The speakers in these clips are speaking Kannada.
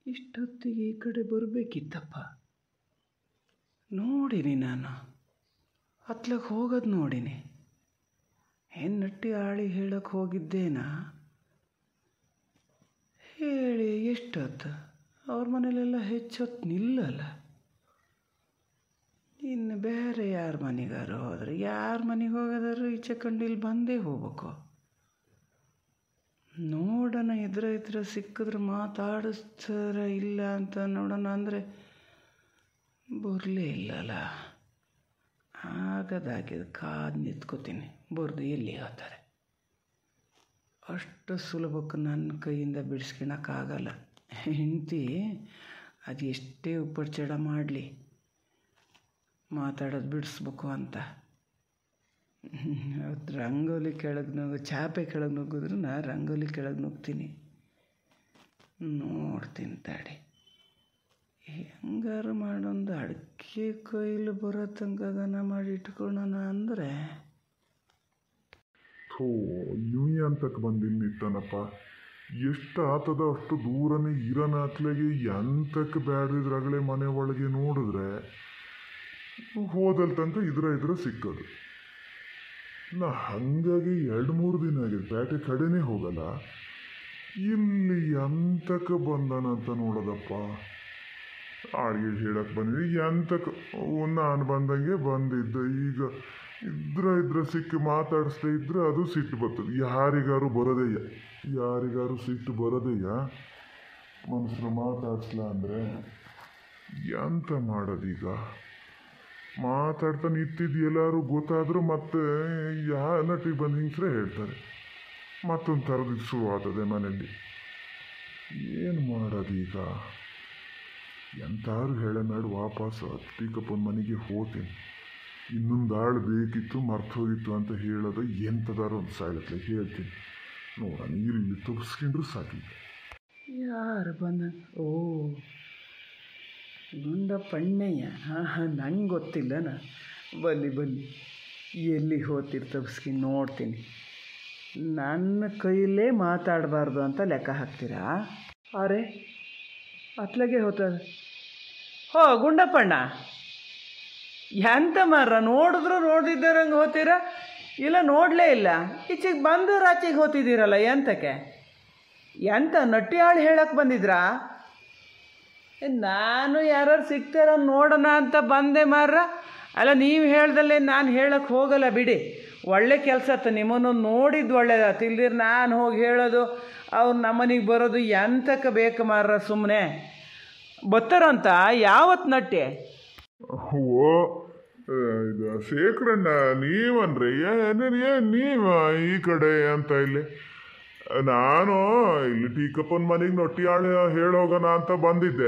ಇಷ್ಟೊತ್ತಿಗೆ ಈ ಕಡೆ ಬರಬೇಕಿತ್ತಪ್ಪ ನೋಡಿನಿ ನಾನು ಹತ್ಲಕ್ಕೆ ಹೋಗೋದು ನೋಡಿನಿ ಹೆಣ್ಣಟ್ಟಿ ಆಳಿ ಹೇಳಕ್ಕೆ ಹೋಗಿದ್ದೇನಾ ಹೇಳಿ ಎಷ್ಟೊತ್ತು ಅವ್ರ ಮನೇಲೆಲ್ಲ ಹೆಚ್ಚೊತ್ತು ನಿಲ್ಲಲ್ಲ ಇನ್ನು ಬೇರೆ ಯಾರ ಮನೆಗಾರು ಹೋದ್ರೆ ಯಾರ ಮನೆಗೆ ಹೋಗೋದಾರು ಈಚೆ ಕಂಡು ಇಲ್ಲಿ ಬಂದೇ ಹೋಗ್ಬೇಕು ನೋಡೋಣ ಇದ್ರೆ ಇದ್ರೆ ಸಿಕ್ಕಿದ್ರೆ ಮಾತಾಡಿಸ್ತಾರ ಇಲ್ಲ ಅಂತ ನೋಡೋಣ ಅಂದರೆ ಬರಲೇ ಇಲ್ಲಲ್ಲ ಆಗದಾಗಿದೆ ಕಾದು ನಿಂತ್ಕೋತೀನಿ ಬರ್ದು ಎಲ್ಲಿ ಹೇಳ್ತಾರೆ ಅಷ್ಟು ಸುಲಭಕ್ಕೆ ನನ್ನ ಕೈಯಿಂದ ಬಿಡಿಸ್ಕೊಳಕ್ಕಾಗಲ್ಲ ಹೆಂಡತಿ ಅದು ಎಷ್ಟೇ ಉಪ್ಪರ್ಚಡ ಮಾಡಲಿ ಮಾತಾಡೋದು ಬಿಡಿಸ್ಬೇಕು ಅಂತ ಅವತ್ತು ರಂಗೋಲಿ ಕೆಳಗೆ ನುಗ್ಗು ಚಾಪೆ ಕೆಳಗೆ ನುಗ್ಗಿದ್ರು ನಾ ರಂಗೋಲಿ ಕೆಳಗೆ ನುಗ್ತೀನಿ ನೋಡ್ತೀನಿ ತಡಿ ಹೆಂಗಾರು ಮಾಡೊಂದು ಅಡಿಕೆ ಕೊಯ್ಲು ಬರೋ ತನಕ ಗನ ಮಾಡಿ ಇಟ್ಕೊಳ್ಳೋಣ ಅಂದರೆ ಥೋ ಇವ್ ಅಂತಕ್ಕೆ ಬಂದಿನ್ನಿತ್ತನಪ್ಪ ಎಷ್ಟು ಆತದ ಅಷ್ಟು ದೂರನೇ ಇರನ ಹಾಕ್ಲಾಗೆ ಎಂತಕ್ಕೆ ಬ್ಯಾಡ್ರಿದ್ರಾಗಲೇ ಮನೆ ಒಳಗೆ ನೋಡಿದ್ರೆ ಹೋದಲ್ ತನಕ ಇದ್ರ ಇದ್ರ ಸಿಕ್ಕದು ನಾ ಹಾಗಾಗಿ ಎರಡು ಮೂರು ದಿನ ಆಗಿದೆ ಪೇಟೆ ಕಡೆನೇ ಹೋಗಲ್ಲ ಇಲ್ಲಿ ಎಂತಕ್ಕೆ ಬಂದನಂತ ನೋಡೋದಪ್ಪ ಆಳಿಗೆ ಹೇಳಕ್ಕೆ ಬಂದಿದ್ದೆ ಎಂತಕ್ಕೆ ನಾನು ಬಂದಂಗೆ ಬಂದಿದ್ದೆ ಈಗ ಇದ್ರ ಇದ್ರ ಸಿಕ್ಕಿ ಮಾತಾಡಿಸ್ದೇ ಇದ್ರೆ ಅದು ಸಿಟ್ಟು ಬರ್ತದೆ ಯಾರಿಗಾರು ಬರೋದಯ್ಯ ಯಾರಿಗಾರು ಸಿಟ್ಟು ಬರೋದಯ್ಯ ಮನುಷ್ಯರು ಮಾತಾಡಿಸ್ಲ ಅಂದರೆ ಎಂತ ಮಾಡೋದೀಗ ಮಾತಾಡ್ತಾ ನಿಂತಿದ್ದು ಎಲ್ಲರೂ ಗೊತ್ತಾದರೂ ಮತ್ತೆ ಯಾ ನಟಿಗೆ ಬಂದು ಹಿಂಗ್ಸ್ರೆ ಹೇಳ್ತಾರೆ ಮತ್ತೊಂದು ಥರದ್ದು ಶುರು ಆಗ್ತದೆ ಮನೆಯಲ್ಲಿ ಏನು ಮಾಡೋದೀಗ ಎಂತಾರು ಹೇಳ ನಾಡು ವಾಪಸ್ ಟೀಕಪ್ಪನ ಮನೆಗೆ ಹೋತೀನಿ ಇನ್ನೊಂದು ಆಳು ಬೇಕಿತ್ತು ಮರ್ತು ಹೋಗಿತ್ತು ಅಂತ ಹೇಳೋದು ಎಂಥದಾರು ಒಂದು ಸಾಯ್ಲತ್ಲೆ ಹೇಳ್ತೀನಿ ನೋಡೋಣ ಇಲ್ಲಿ ತುಪ್ಸ್ಕೊಂಡ್ರು ಸಾಕಿ ಯಾರು ಬಂದ ಓ ಗುಂಡ ಪಣ್ಣಯ್ಯ ಹಾಂ ಹಾಂ ನಂಗೆ ಗೊತ್ತಿಲ್ಲನ ಬನ್ನಿ ಬನ್ನಿ ಎಲ್ಲಿ ಹೋಗ್ತಿರ್ ತಪ್ಸ್ಕೊಂಡು ನೋಡ್ತೀನಿ ನನ್ನ ಕೈಲೇ ಮಾತಾಡಬಾರ್ದು ಅಂತ ಲೆಕ್ಕ ಹಾಕ್ತೀರಾ ಅರೆ ಅತ್ಲಗೆ ಹೋತದ ಹೋ ಗುಂಡಪ್ಪಣ್ಣ ಎಂತ ಮಾರ ನೋಡಿದ್ರು ನೋಡಿದ್ದರಂಗೆ ಹೋತೀರಾ ಇಲ್ಲ ನೋಡಲೇ ಇಲ್ಲ ಈಚೆಗೆ ಬಂದು ರಾಚಿಗೆ ಹೋತಿದ್ದೀರಲ್ಲ ಎಂತಕ್ಕೆ ಎಂತ ನಟ್ಟಿ ಆಳು ಹೇಳಕ್ಕೆ ಬಂದಿದ್ರಾ ಏ, ನಾನು ಯಾರು ಸಿಗ್ತಾರ ನೋಡೋಣ ಅಂತ ಬಂದೆ ಮಾರ್ರ ಅಲ್ಲ ನೀವು ಹೇಳ್ದಲ್ಲೇ ನಾನು ಹೇಳಕ್ಕೆ ಹೋಗಲ್ಲ ಬಿಡಿ ಒಳ್ಳೆ ಕೆಲಸ ಆತ ನಿಮ್ಮನ್ನು ನೋಡಿದ್ದು ಒಳ್ಳೇದಾತು ಇಲ್ದಿರ ನಾನು ಹೋಗಿ ಹೇಳೋದು ಅವ್ರು ನಮ್ಮನಿಗೆ ಬರೋದು ಎಂತಕ್ಕೆ ಬೇಕು ಮಾರ್ರ ಸುಮ್ಮನೆ ಬತ್ತಾರಂತ ಯಾವತ್ತು ನಟ್ಟೆ ಓ ಆ, ಇದು ಶೇಖರಣ್ಣ ನೀವನ್ರಿ ಏನು ಏನು ನೀವು ಈ ಕಡೆ ಅಂತ ಇಲ್ಲಿ ನಾನು ಇಲ್ಲಿ ಟೀಕಪ್ಪನ ಮನೆಗೆ ನೊಟ್ಟಿ ಆಳು ಹೇಳೋಗೋಣ ಅಂತ ಬಂದಿದ್ದೆ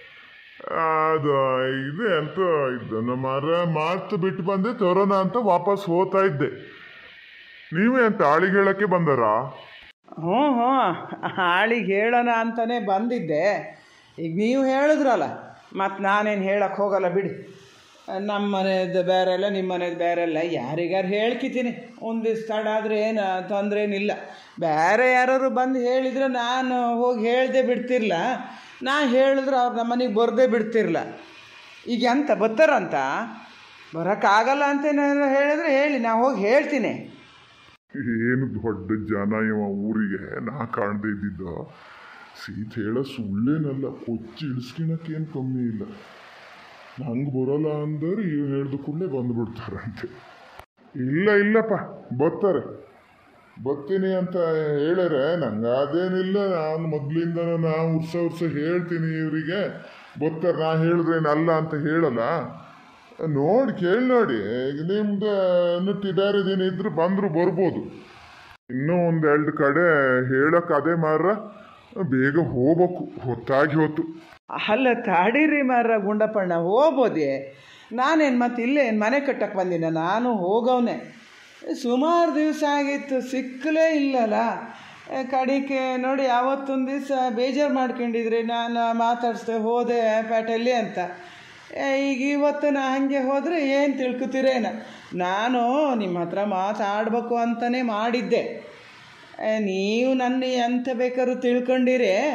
ಅದು ಇದೆ ಅಂತ ಇದನ್ನು ಮರ ಮಾತು ಬಿಟ್ಟು ಬಂದೆ ತರೋಣ ಅಂತ ವಾಪಸ್ ಹೋಗ್ತಾ ಇದ್ದೆ ನೀವೇ ಅಂತ ಆಳಿಗೆ ಹೇಳಕ್ಕೆ ಬಂದರಾ ಹ್ಞೂ ಹ್ಞೂ ಆಳಿಗೆ ಹೇಳೋಣ ಅಂತಲೇ ಬಂದಿದ್ದೆ ಈಗ ನೀವು ಹೇಳಿದ್ರಲ್ಲ ಮತ್ತು ನಾನೇನು ಹೇಳಕ್ಕೆ ಹೋಗಲ್ಲ ಬಿಡಿ ನಮ್ಮ ಮನೆಯದ್ದು ಬೇರೆ ಅಲ್ಲ ನಿಮ್ಮ ಮನೆಯದು ಬೇರೆ ಅಲ್ಲ ಯಾರಿಗಾರು ಹೇಳ್ಕಿತೀನಿ ಒಂದಿವ್ಸ ತಡ ಆದರೆ ಏನು ತೊಂದರೆ ಏನಿಲ್ಲ ಬೇರೆ ಯಾರು ಬಂದು ಹೇಳಿದ್ರೆ ನಾನು ಹೋಗಿ ಹೇಳ್ದೆ ಬಿಡ್ತಿರ್ಲ ನಾ ಹೇಳಿದ್ರೆ ಅವ್ರು ನಮ್ಮ ಮನೆಗೆ ಬರದೇ ಬಿಡ್ತಿರ್ಲ ಈಗ ಎಂತ ಬರ್ತಾರಂತ ಬರೋಕ್ಕಾಗಲ್ಲ ಅಂತ ಏನಾದ್ರು ಹೇಳಿದ್ರೆ ಹೇಳಿ ನಾ ಹೋಗಿ ಹೇಳ್ತೀನಿ ಏನು ದೊಡ್ಡ ಜನ ಇವ ಊರಿಗೆ ನಾ ಕಾಣದೇ ಇದ್ದಿದ್ದ ಸೀತೆ ಹೇಳ ಸುಳ್ಳೇನಲ್ಲ ಕೊಚ್ಚಿ ಇಳಿಸ್ಕಿಣಕ್ಕೇನು ಕಮ್ಮಿ ಇಲ್ಲ ನಂಗೆ ಬರೋಲ್ಲ ಅಂದ್ರೆ ಇವ್ ಹೇಳ್ದ ಕೂಡಲೇ ಬಂದ್ಬಿಡ್ತಾರಂತೆ ಇಲ್ಲ ಇಲ್ಲಪ್ಪ ಬರ್ತಾರೆ ಬರ್ತೀನಿ ಅಂತ ಹೇಳ್ಯಾರೆ ನಂಗೆ ಅದೇನಿಲ್ಲ ನಾನು ಮೊದಲಿಂದನೂ ನಾ ಉರ್ಸ ಉರ್ಸ ಹೇಳ್ತೀನಿ ಇವರಿಗೆ ಬರ್ತಾರೆ ನಾ ಹೇಳಿದ್ರೇನಲ್ಲ ಅಂತ ಹೇಳಲ್ಲ ನೋಡಿ ಕೇಳಿ ನೋಡಿ ಈಗ ನಿಮ್ದು ನಟ್ಟಿ ಬೇರೆದೇನು ಇದ್ರೆ ಬಂದರೂ ಬರ್ಬೋದು ಇನ್ನೂ ಒಂದು ಎರಡು ಕಡೆ ಹೇಳಕ್ಕೆ ಅದೇ ಮಾರ ಬೇಗ ಹೋಗ್ಬೇಕು ಹೊತ್ತಾಗಿ ಹೊತ್ತು ಅಲ್ಲ ತಾಡಿರಿ ಮಾರ ಗುಂಡಪ್ಪಣ್ಣ ಹೋಗ್ಬೋದೇ ನಾನೇನು ಮತ್ತೆ ಇಲ್ಲೇ ಏನು ಮನೆ ಕಟ್ಟಕ್ಕೆ ಬಂದಿನ ನಾನು ಹೋಗವನೆ ಸುಮಾರು ದಿವಸ ಆಗಿತ್ತು ಸಿಕ್ಕಲೇ ಇಲ್ಲಲ್ಲ ಏ, ಕಡಿಕೆ ನೋಡಿ ಯಾವತ್ತೊಂದು ದಿವಸ ಬೇಜಾರು ಮಾಡ್ಕೊಂಡಿದ್ರಿ ನಾನು ಮಾತಾಡಿಸ್ದೆ ಹೋದೆ ಪೇಟೆಯಲ್ಲಿ ಅಂತ ಏ, ಈಗ ಇವತ್ತು ನಾ ಹಾಗೆ ಹೋದರೆ ಏನು ತಿಳ್ಕೊತೀರೇನ ನಾನು ನಿಮ್ಮ ಹತ್ರ ಮಾತಾಡಬೇಕು ಅಂತಲೇ ಮಾಡಿದ್ದೆ ಏ, ನೀವು ನನ್ನ ಎಂತ ಬೇಕಾದ್ರೂ ತಿಳ್ಕೊಂಡಿರಿ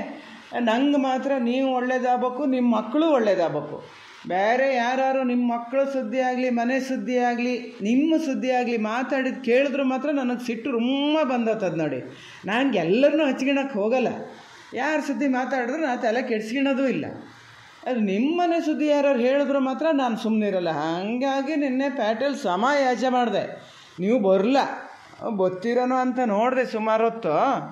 ನಂಗೆ ಮಾತ್ರ ನೀವು ಒಳ್ಳೇದಾಗಬೇಕು ನಿಮ್ಮ ಮಕ್ಕಳು ಒಳ್ಳೇದಾಗಬೇಕು ಬೇರೆ ಯಾರು ನಿಮ್ಮ ಮಕ್ಕಳು ಸುದ್ದಿ ಆಗಲಿ ಮನೆ ಸುದ್ದಿ ಆಗಲಿ ನಿಮ್ಮ ಸುದ್ದಿ ಆಗಲಿ ಮಾತಾಡಿದ್ದು ಕೇಳಿದ್ರು ಮಾತ್ರ ನನಗೆ ಸಿಟ್ಟು ತುಂಬ ಬಂದತ್ತದ ನೋಡಿ ನಂಗೆ ಎಲ್ಲರನ್ನೂ ಹಚ್ಕೊಳಕ್ಕೆ ಹೋಗಲ್ಲ ಯಾರು ಸುದ್ದಿ ಮಾತಾಡಿದ್ರು ನಾ ತಲೆ ಕೆಡ್ಸ್ಕೊಳೋದು ಇಲ್ಲ ಅದು ನಿಮ್ಮನೆ ಸುದ್ದಿ ಯಾರು ಹೇಳಿದ್ರು ಮಾತ್ರ ನಾನು ಸುಮ್ಮನಿರಲ್ಲ ಹಾಗಾಗಿ ನಿನ್ನೆ ಪ್ಯಾಟೆಲ್ ಸಮ ಯಾಜ ಮಾಡಿದೆ ನೀವು ಬರಲ್ಲ ಬತ್ತಿರೋನು ಅಂತ ನೋಡಿದೆ ಸುಮಾರು ಹೊತ್ತು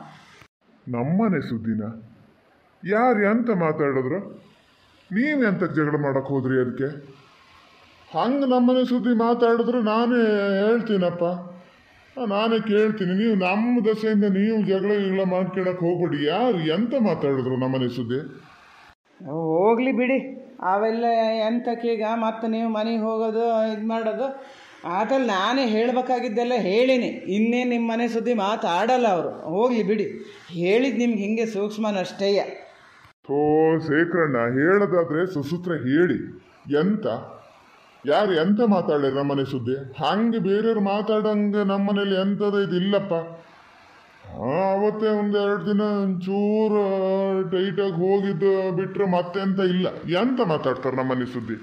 ನಮ್ಮನೆ ಸುದ್ದಿನ ಯಾರು ಎಂತ ಮಾತಾಡಿದ್ರು ನೀವು ಎಂತಕ್ಕೆ ಜಗಳ ಮಾಡಕ್ಕೆ ಹೋದ್ರಿ ಅದಕ್ಕೆ ಹಂಗೆ ನಮ್ಮನೆ ಸುದ್ದಿ ಮಾತಾಡಿದ್ರು ನಾನೇ ಹೇಳ್ತೀನಪ್ಪ ಆ, ನಾನೇ ಕೇಳ್ತೀನಿ ನೀವು ನಮ್ಮ ದಸೆಯಿಂದ ನೀವು ಜಗಳ ಗಿಗಳ ಮಾಡ್ಕೊಳಕ್ಕೆ ಹೋಗ್ಬೇಡಿ ಯಾರು ಎಂತ ಮಾತಾಡಿದ್ರು ನಮ್ಮನೆ ಸುದ್ದಿ ಹೋಗಲಿ ಬಿಡಿ ಅವೆಲ್ಲ ಎಂತಕ್ಕೀಗ ಮತ್ತೆ ನೀವು ಮನೆಗೆ ಹೋಗೋದು ಇದು ಮಾಡೋದು ಆತಲ್ಲಿ ನಾನೇ ಹೇಳಬೇಕಾಗಿದ್ದೆಲ್ಲ ಹೇಳಿನಿ ಇನ್ನೇ ನಿಮ್ಮ ಮನೆ ಸುದ್ದಿ ಮಾತಾಡಲ್ಲ ಅವರು ಹೋಗಲಿ ಬಿಡಿ ಹೇಳಿದ್ದು ನಿಮ್ಗೆ ಹಿಂಗೆ ಸೂಕ್ಷ್ಮನಷ್ಟೇಯ ಥೋ ಶೇಖರಣ್ಣ ಹೇಳೋದಾದ್ರೆ ಸುಸೂತ್ರ ಹೇಳಿ ಎಂತ ಯಾರು ಎಂತ ಮಾತಾಡ್ಯಾರ ನಮ್ಮನೆ ಸುದ್ದಿ ಹಂಗೆ ಬೇರೆಯವ್ರು ಮಾತಾಡಂಗೆ ನಮ್ಮನೇಲಿ ಎಂಥದ್ದು ಇದಿಲ್ಲಪ್ಪ ಆ, ಅವತ್ತೇ ಒಂದು ಎರಡು ದಿನ ಒಂಚೂರು ಟೈಟಾಗಿ ಹೋಗಿದ್ದು ಬಿಟ್ರೆ ಮತ್ತೆ ಎಂತ ಇಲ್ಲ ಎಂತ ಮಾತಾಡ್ತಾರೆ ನಮ್ಮನೆ ಸುದ್ದಿ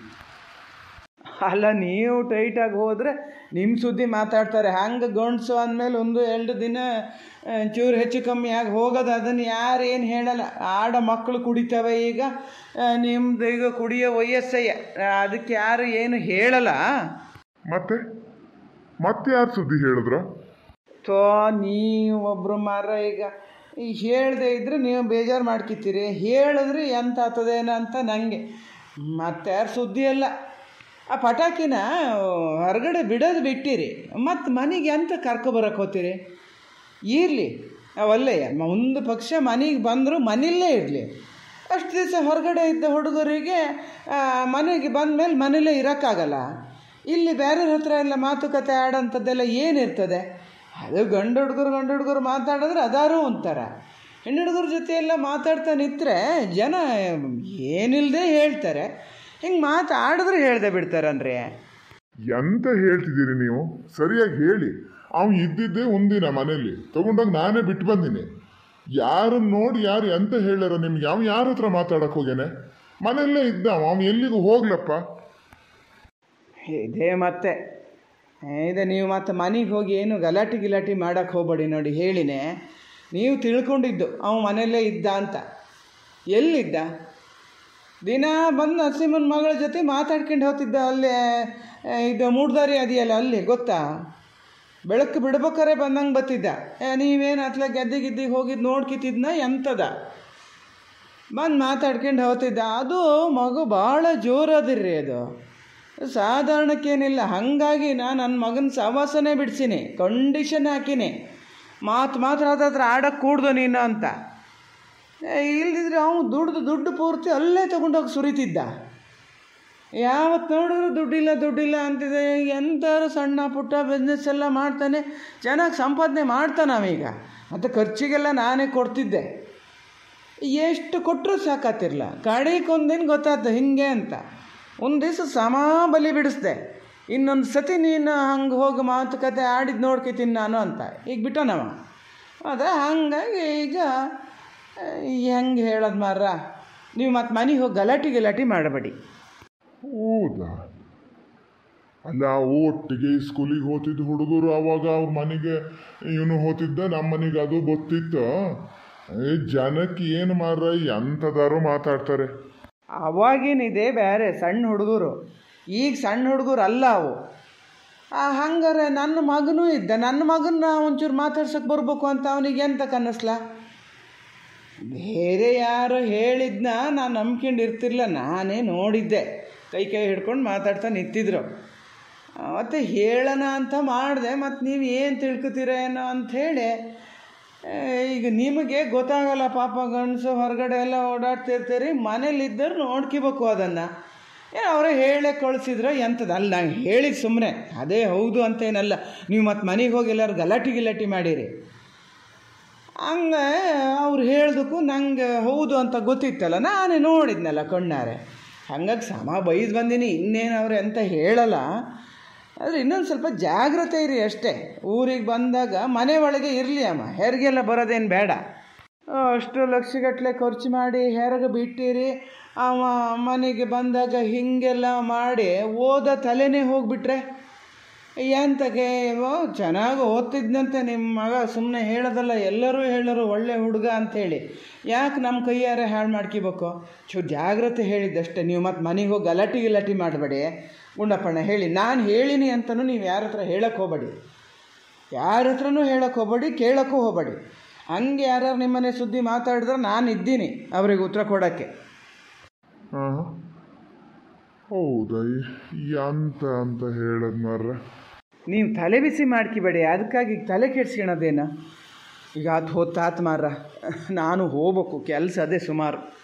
ಅಲ್ಲ ನೀವು ಟೈಟಾಗಿ ಹೋದರೆ ನಿಮ್ಮ ಸುದ್ದಿ ಮಾತಾಡ್ತಾರೆ ಹಂಗೆ ಗಂಡಸು ಅಂದಮೇಲೆ ಒಂದು ಎರಡು ದಿನ ಆ, ಚೂರು ಹೆಚ್ಚು ಕಮ್ಮಿ ಆಗಿ ಹೋಗೋದು ಅದನ್ನು ಯಾರು ಏನು ಹೇಳಲ್ಲ ಆಡ ಮಕ್ಕಳು ಕುಡಿತವೆ ಈಗ ಆ, ನಿಮ್ದು ಈಗ ಕುಡಿಯೋ ವಯಸ್ಸಯ್ಯ ಅದಕ್ಕೆ ಯಾರು ಏನು ಹೇಳಲ್ಲ ಮತ್ತೆ ಮತ್ತೆ ಯಾರು ಸುದ್ದಿ ಹೇಳಿದ್ರು ತೋ ನೀವು ಒಬ್ಬರು ಮಾರ ಈಗ ಈ ಹೇಳದೆ ಇದ್ರೆ ನೀವು ಬೇಜಾರು ಮಾಡ್ಕಿತ್ತೀರಿ ಹೇಳಿದ್ರೆ ಎಂತ ಆಗ್ತದೇನೋ ಅಂತ ನನಗೆ ಮತ್ತೆ ಯಾರು ಸುದ್ದಿ ಅಲ್ಲ ಆ ಪಟಾಕಿನ ಹೊರಗಡೆ ಬಿಡೋದು ಬಿಟ್ಟಿರಿ ಮತ್ತು ಮನೆಗೆ ಎಂತ ಕರ್ಕೊಬರಕ್ಕೆ ಹೋಗ್ತೀರಿ ಇರಲಿ ಅವಲ್ಲೇ ಒಂದು ಪಕ್ಷ ಮನೆಗೆ ಬಂದರೂ ಮನೆಯಲ್ಲೇ ಇರಲಿ ಅಷ್ಟು ದಿವಸ ಹೊರಗಡೆ ಇದ್ದ ಹುಡುಗರಿಗೆ ಆ, ಮನೆಗೆ ಬಂದಮೇಲೆ ಮನೇಲೇ ಇರೋಕ್ಕಾಗಲ್ಲ ಇಲ್ಲಿ ಬೇರೆಯವ್ರ ಹತ್ರ ಎಲ್ಲ ಮಾತುಕತೆ ಆಡೋಂಥದ್ದೆಲ್ಲ ಏನಿರ್ತದೆ ಅದು ಗಂಡು ಹುಡುಗರು ಗಂಡು ಹುಡುಗರು ಮಾತಾಡಿದ್ರೆ ಅದಾರು ಒಂಥರ ಹೆಣ್ಣು ಹುಡುಗರ ಜೊತೆ ಎಲ್ಲ ಮಾತಾಡ್ತಾ ನಿಂತರೆ ಜನ ಏನಿಲ್ಲದೆ ಹೇಳ್ತಾರೆ ಹಿಂಗೆ ಮಾತಾಡಿದ್ರೆ ಹೇಳ್ದೆ ಬಿಡ್ತಾರನ್ರಿ ಎಂತ ಹೇಳ್ತಿದ್ದೀರಿ ನೀವು ಸರಿಯಾಗಿ ಹೇಳಿ ಅವ್ನು ಇದ್ದಿದ್ದೇ ಒಂದಿನ ಮನೇಲಿ ತಗೊಂಡೋಗಿ ನಾನೇ ಬಿಟ್ಟು ಬಂದೀನಿ ಯಾರನ್ನ ನೋಡಿ ಯಾರು ಎಂತ ಹೇಳ್ಯಾರ ನಿಮ್ಗೆ ಅವ್ನು ಯಾರ ಹತ್ರ ಮಾತಾಡಕ್ ಹೋಗ್ಯಾನೆ ಮನೆಯಲ್ಲೇ ಇದ್ದ ಅವ್ನು ಎಲ್ಲಿಗೂ ಹೋಗ್ಲಪ್ಪ ಇದೇ ಮತ್ತೆ ಇದೆ ನೀವು ಮತ್ತೆ ಮನೆಗೆ ಹೋಗಿ ಏನು ಗಲಾಟೆ ಗಿಲಾಟಿ ಮಾಡೋಕ್ಕೆ ಹೋಗ್ಬೇಡಿ ನೋಡಿ ಹೇಳಿನೇ ನೀವು ತಿಳ್ಕೊಂಡಿದ್ದು ಅವ ಮನೆಯಲ್ಲೇ ಇದ್ದ ಅಂತ ಎಲ್ಲಿದ್ದ ದಿನ ಬಂದು ನರಸಿಂಹನ ಮಗಳ ಜೊತೆ ಮಾತಾಡ್ಕೊಂಡು ಹೋಗ್ತಿದ್ದ ಅಲ್ಲೇ ಆ, ಇದು ಮೂಡ್ದಾರಿ ಅದೆಯಲ್ಲ ಅಲ್ಲಿ ಗೊತ್ತಾ ಬೆಳಕು ಬಿಡ್ಬೇಕಾರೆ ಬಂದಂಗೆ ಬತ್ತಿದ್ದ ಏ, ನೀವೇನು ಅತ್ಲ ಗೆದ್ದೆ ಗಿದ್ದಿಗೆ ಹೋಗಿದ್ದು ನೋಡ್ಕಿತ್ತಿದ್ನ ಎಂತದ ಬಂದು ಮಾತಾಡ್ಕೊಂಡು ಹೋಗ್ತಿದ್ದ ಅದು ಮಗು ಭಾಳ ಜೋರದಿರ್ರಿ ಅದು ಸಾಧಾರಣಕ್ಕೇನಿಲ್ಲ ಹಾಗಾಗಿ ನಾನು ನನ್ನ ಮಗನ ಸಹವಾಸನೇ ಬಿಡಿಸೀನಿ ಕಂಡೀಷನ್ ಹಾಕಿನಿ ಮಾತು ಮಾತ್ರ ಹತ್ರ ಆಡಕ್ಕೆ ಕೂಡ್ದು ನೀನು ಅಂತ ಏ, ಇಲ್ದಿದ್ರೆ ಅವನು ದುಡ್ದು ದುಡ್ಡು ಪೂರ್ತಿ ಅಲ್ಲೇ ತೊಗೊಂಡೋಗಿ ಸುರಿತಿದ್ದ ಯಾವತ್ತು ನೋಡಿದ್ರು ದುಡ್ಡಿಲ್ಲ ದುಡ್ಡಿಲ್ಲ ಅಂತಿದೆ ಎಂಥವ್ರು ಸಣ್ಣ ಪುಟ್ಟ ಬಿಸ್ನೆಸ್ ಎಲ್ಲ ಮಾಡ್ತಾನೆ ಚೆನ್ನಾಗಿ ಸಂಪಾದನೆ ಮಾಡ್ತಾನೆ ಅವೀಗ ಮತ್ತು ಖರ್ಚಿಗೆಲ್ಲ ನಾನೇ ಕೊಡ್ತಿದ್ದೆ ಎಷ್ಟು ಕೊಟ್ಟರು ಸಾಕಾತಿರ್ಲ ಕಡೆಗೊಂದಿನ ಗೊತ್ತಾಯ್ತು ಹಿಂಗೆ ಅಂತ ಒಂದು ದಿವಸ ಸಮ ಬಲಿ ಬಿಡಿಸ್ದೆ ಇನ್ನೊಂದು ಸತಿ ನೀನು ಹಂಗೆ ಹೋಗಿ ಮಾತುಕತೆ ಆಡಿದ್ದು ನೋಡ್ಕೊತೀನಿ ನಾನು ಅಂತ ಈಗ ಬಿಟ್ಟನವ ಆದರೆ ಹಂಗಾಗಿ ಈಗ ಹೆಂಗೆ ಹೇಳೋದು ಮಾರ ನೀವು ಮತ್ತೆ ಮನೆಗೆ ಹೋಗಿ ಗಲಾಟೆ ಗಿಲಾಟಿ ಮಾಡಬೇಡಿ ಹೌದಾ ಅಲ್ಲ ಒಟ್ಟಿಗೆ ಸ್ಕೂಲಿಗೆ ಹೋಗ್ತಿದ್ದ ಹುಡುಗರು ಅವಾಗ ಅವ್ರ ಮನೆಗೆ ಇವನು ಹೋಗ್ತಿದ್ದ ನಮ್ಮ ಮನೆಗೆ ಅದು ಗೊತ್ತಿತ್ತು ಏ ಜನಕ್ಕೆ ಏನು ಮಾರ ಎಂಥದಾರು ಮಾತಾಡ್ತಾರೆ ಅವಾಗೇನಿದೆ ಬೇರೆ ಸಣ್ಣ ಹುಡುಗರು ಈಗ ಸಣ್ಣ ಹುಡುಗರು ಅಲ್ಲ ಅವು ಆ, ಹಂಗಾರೆ ನನ್ನ ಮಗನೂ ಇದ್ದ ನನ್ನ ಮಗನ್ನ ಒಂಚೂರು ಮಾತಾಡ್ಸಕ್ಕೆ ಬರ್ಬೇಕು ಅಂತ ಅವನಿಗೆ ಎಂತ ಕನಸ್ಲ ಬೇರೆ ಯಾರು ಹೇಳಿದ್ನ ನಾನು ನಂಬ್ಕೊಂಡು ಇರ್ತಿರ್ಲಿಲ್ಲ ನಾನೇ ನೋಡಿದ್ದೆ ಕೈ ಕೈ ಹಿಡ್ಕೊಂಡು ಮಾತಾಡ್ತಾ ನಿಂತಿದ್ರು ಮತ್ತು ಹೇಳೋಣ ಅಂತ ಮಾಡಿದೆ ಮತ್ತು ನೀವು ಏನು ತಿಳ್ಕೊತೀರ ಏನೋ ಅಂಥೇಳಿ ಈಗ ನಿಮಗೆ ಗೊತ್ತಾಗಲ್ಲ ಪಾಪ ಗಂಡಸು ಹೊರಗಡೆ ಎಲ್ಲ ಓಡಾಡ್ತಿರ್ತೀರಿ ಮನೇಲಿದ್ದರು ನೋಡ್ಕೋಬೇಕು ಅದನ್ನು ಏನು ಅವರೇ ಹೇಳೇ ಕಳಿಸಿದ್ರೆ ಎಂಥದ್ದು ಅಲ್ಲ ನಂಗೆ ಹೇಳಿದ ಸುಮ್ಮನೆ ಅದೇ ಹೌದು ಅಂತೇನಲ್ಲ ನೀವು ಮತ್ತು ಮನೆಗೆ ಹೋಗಿ ಎಲ್ಲರೂ ಗಲಾಟೆ ಗಿಲಾಟಿ ಮಾಡಿರಿ ಹಂಗೆ ಅವ್ರು ಹೇಳ್ದಕ್ಕೂ ನಂಗೆ ಹೌದು ಅಂತ ಗೊತ್ತಿತ್ತಲ್ಲ ನಾನೇ ನೋಡಿದ್ನಲ್ಲ ಕಣ್ಣಾರೆ ಹಂಗಾಗಿ ಸಮ ಬೈದು ಬಂದೀನಿ ಇನ್ನೇನು ಅವ್ರು ಅಂತ ಹೇಳಲ್ಲ ಆದರೆ ಇನ್ನೊಂದು ಸ್ವಲ್ಪ ಜಾಗ್ರತೆ ಇರಿ ಅಷ್ಟೇ ಊರಿಗೆ ಬಂದಾಗ ಮನೆ ಒಳಗೆ ಇರಲಿ ಅಮ್ಮ ಹೆರಿಗೆಲ್ಲ ಬರೋದೇನು ಬೇಡ ಅಷ್ಟು ಲಕ್ಷಗಟ್ಟಲೆ ಖರ್ಚು ಮಾಡಿ ಹೆರಗ ಬಿಟ್ಟಿರಿ ಅವ ಮನೆಗೆ ಬಂದಾಗ ಹೀಗೆಲ್ಲ ಮಾಡಿ ಓದ ತಲೆನೇ ಹೋಗ್ಬಿಟ್ರೆ ಎಂತಗೆ ಓ ಚೆನ್ನಾಗಿ ಓದ್ತಿದ್ನಂತೆ ನಿಮ್ಮ ಮಗ ಸುಮ್ಮನೆ ಹೇಳೋದಲ್ಲ ಎಲ್ಲರೂ ಹೇಳೋರು ಒಳ್ಳೆ ಹುಡುಗ ಅಂಥೇಳಿ ಯಾಕೆ ನಮ್ಮ ಕೈಯಾರೆ ಹಾಳು ಮಾಡ್ಕೋಬೇಕು ಚು ಜಾಗ್ರತೆ ಹೇಳಿದ್ದಷ್ಟೇ ನೀವು ಮತ್ತೆ ಮನೆಗೆ ಹೋಗಿ ಗಲಾಟೆ ಗಿಲಾಟಿ ಮಾಡಬೇಡಿ ಗುಂಡಪ್ಪಣ್ಣ ಹೇಳಿ ನಾನು ಹೇಳಿನಿ ಅಂತಲೂ ನೀವು ಯಾರ ಹತ್ರ ಹೇಳಕ್ಕೆ ಹೋಗಬೇಡಿ ಯಾರ ಹತ್ರನೂ ಹೇಳಕ್ಕೆ ಹೋಗಬೇಡಿ ಕೇಳೋಕ್ಕೂ ಹೋಗಬೇಡಿ ಹಂಗೆ ಯಾರ್ಯಾರು ನಿಮ್ಮನೆ ಸುದ್ದಿ ಮಾತಾಡಿದ್ರೆ ನಾನು ಇದ್ದೀನಿ ಅವ್ರಿಗೆ ಉತ್ತರ ಕೊಡೋಕ್ಕೆ ಹಾಂ ಹೌದಾ ಎಂತ ಅಂತ ಹೇಳದ್ ಮಾರ್ರೆ ನೀವು ತಲೆ ಬಿಸಿ ಮಾಡ್ಕಿಬೇಡಿ ಅದಕ್ಕಾಗಿ ಈಗ ತಲೆ ಕೆಡ್ಸ್ಕೊಳೋದೇನು ಈಗ ಆತು ಹೋತಾತು ಮಾರ ನಾನು ಹೋಗ್ಬೇಕು ಕೆಲಸ ಅದೇ ಸುಮಾರು